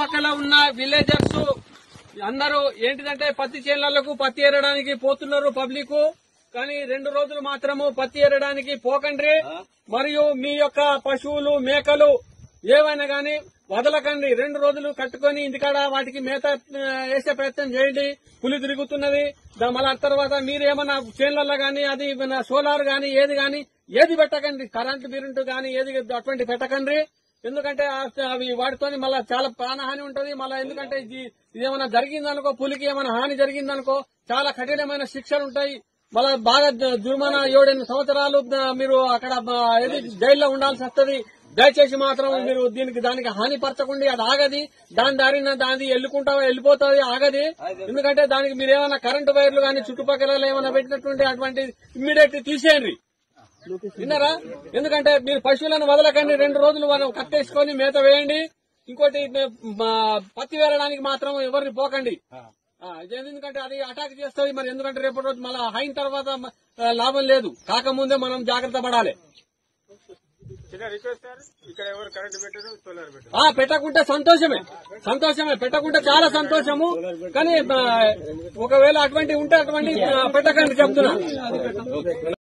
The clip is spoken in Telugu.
చుట్టుపక్కల ఉన్న విలేజర్స్ అందరూ ఏంటిదంటే పత్తి చేనులకు పత్తి ఏరడానికి పోతున్నారు పబ్లిక్ కానీ రెండు రోజులు మాత్రము పత్తి ఏరడానికి పోకండి మరియు మీ యొక్క పశువులు మేకలు ఏవైనా గాని వదలకండి రెండు రోజులు కట్టుకొని ఇంటికాడ వాటికి మేత ఆ, వేసే ప్రయత్నం చేయండి పులి తిరుగుతున్నది దా- మళ్ళా తర్వాత మీరు ఏమన్నా చేన్లలో గాని అది మన సోలార్ గాని ఏది గాని ఏది పెట్టకండి కరెంటు బిరింటు గాని ఏది అటువంటి పెట్టకండి ఎందుకంటే ఆ- అవి వాటితోని మళ్ళీ చాలా ప్రాణహాని ఉంటది మళ్ళీ ఎందుకంటే ఇది ఇదేమైనా జరిగిందనుకో పులికి ఏమైనా హాని జరిగిందనుకో చాలా కఠినమైన శిక్షలు ఉంటాయి మళ్ళా బాగా జ- జుర్మానా ఏడెనిమిది సంవత్సరాలు ఆ, మీరు అక్కడ ఆ, ఏది జైల్లో ఉండాల్సి వస్తది దయచేసి మాత్రం మీరు దీనికి దానికి హాని పరచకండి అది ఆగది దాని దారిన దాని వెళ్ళుకుంటా వెళ్ళిపోతుంది ఆగది ఎందుకంటే దానికి మీరు ఏమైనా కరెంటు వైర్లు కానీ చుట్టుపక్కల ఏమైనా పెట్టినటువంటి అటువంటి ఇమ్మీడియట్ తీసేయండి విన్నారా ఎందుకంటే మీరు పశువులను వదలకండి రెండు రోజులు మనం కట్టేసుకొని మేత వేయండి ఇంకోటి మే- మా- పత్తి వేరడానికి మాత్రం ఎవరిని పోకండి ఆ, ఇది ఎందుకంటే అది అటాక్ చేస్తుంది మరి ఎందుకంటే రేపటి రోజు మళ్ళీ అయిన తర్వాత మ- ఆ, లాభం లేదు కాకముందే మనం జాగ్రత్త పడాలి చిన్న రిక్వెస్ట్ సార్ ఇక్కడ ఎవరు కరెంట్ పెట్టరు సోలార్ పెట్టరు ఆ పెట్టకుంటే సంతోషమే సంతోషమే పెట్టకుంటే చాలా సంతోషము కానీ ఆ, ఒకవేళ అటువంటి ఉంటే అటువంటి ఆ, పెట్టకండి చెప్తున్నా